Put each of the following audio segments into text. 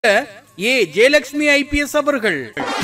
ஏ Jayalakshmi IPS அவர்கள்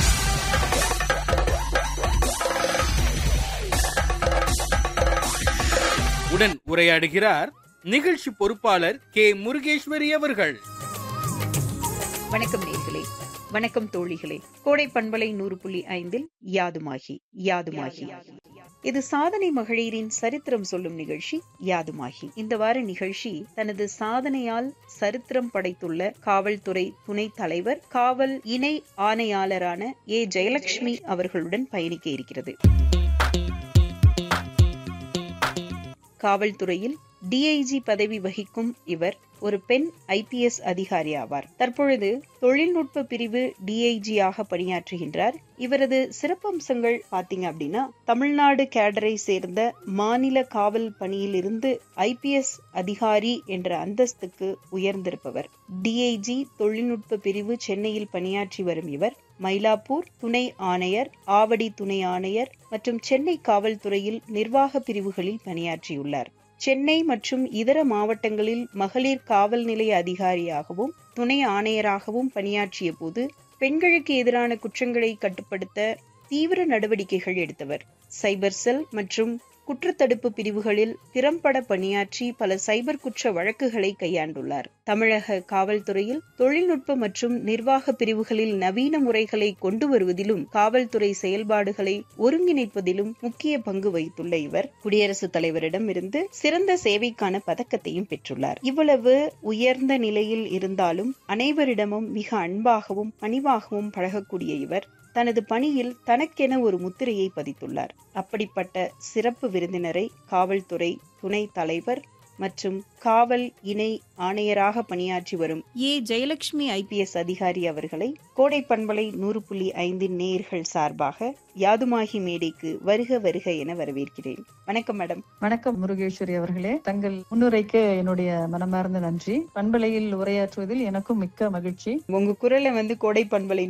உடன் உரையாடுகிறார் நிகழ்ச்சி பொறுப்பாளர் கே முருகேஸ்வரி அவர்கள் வணக்கம் நேர்களே வணக்கம் தோழிகளே கோடை பண்பலை நூறு புள்ளி ஐந்தில் யாதுமாகி யாதுமாகி இது சாதனை மகளிரின் சரித்திரம் சொல்லும் நிகழ்ச்சி யாதுமாகி இந்த வார நிகழ்ச்சி தனது சாதனையால் சரித்திரம் படைத்துள்ள காவல்துறை துணை தலைவர் காவல் இணை ஆணையாளரான ஏ ஜெயலட்சுமி அவர்களுடன் பயணிக்க இருக்கிறது காவல்துறையில் டிஐஜி பதவி வகிக்கும் இவர் ஒரு பெண் ஐபிஎஸ் அதிகாரி ஆவார் தற்பொழுது தொழில்நுட்ப பிரிவு டிஐஜி ஆக பணியாற்றுகின்றார் இவரது சிறப்பம்சங்கள் பாத்தீங்க அப்படின்னா தமிழ்நாடு கேடரை சேர்ந்த மாநில காவல் பணியில் இருந்து ஐபிஎஸ் அதிகாரி என்ற அந்தஸ்துக்கு உயர்ந்திருப்பவர் டிஐஜி தொழில்நுட்ப பிரிவு சென்னையில் பணியாற்றி வரும் இவர் மயிலாப்பூர் துணை ஆணையர் ஆவடி துணை ஆணையர் மற்றும் சென்னை காவல்துறையில் நிர்வாக பிரிவுகளில் பணியாற்றியுள்ளார் சென்னை மற்றும் இதர மாவட்டங்களில் மகளிர் காவல் நிலைய அதிகாரியாகவும் துணை ஆணையராகவும் பணியாற்றிய போது பெண்களுக்கு எதிரான குற்றங்களை கட்டுப்படுத்த தீவிர நடவடிக்கைகள் எடுத்தவர் சைபர் செல் மற்றும் குற்றத்தடுப்பு பிரிவுகளில் திறம்பட பணியாற்றி பல சைபர் குற்ற வழக்குகளை கையாண்டுள்ளார் தமிழக காவல்துறையில் தொழில்நுட்ப மற்றும் நிர்வாக பிரிவுகளில் நவீன முறைகளை கொண்டு வருவதிலும் காவல்துறை செயல்பாடுகளை ஒருங்கிணைப்பதிலும் முக்கிய பங்கு வகித்துள்ள இவர் குடியரசுத் தலைவரிடம் இருந்து சிறந்த சேவைக்கான பதக்கத்தையும் பெற்றுள்ளார் இவ்வளவு உயர்ந்த நிலையில் இருந்தாலும் அனைவரிடமும் மிக அன்பாகவும் பணிவாகவும் பழகக்கூடிய இவர் தனது பணியில் தனக்கென ஒரு முத்திரையை பதித்துள்ளார் அப்படிப்பட்ட சிறப்பு விருந்தினரை காவல்துறை துணை தலைவர் மற்றும் காவல் இணை ஆணையராக பணியாற்றி வரும் ஏ ஜெயலட்சுமி ஐபிஎஸ் அதிகாரி அவர்களை கோடை பண்பலை நூறு புள்ளி ஐந்தின் நேயர்கள் சார்பாக யாதுமாகி மேடைக்கு வருக வருக என வரவேற்கிறேன் வணக்கம் மேடம் வணக்கம் முருகேஸ்வரி அவர்களே தங்கள் முன்னுரைக்கு என்னுடைய மனமார்ந்த நன்றி பண்பலையில் உரையாற்றுவதில் எனக்கும் மிக்க மகிழ்ச்சி உங்க குரலை வந்து கோடை பண்பலை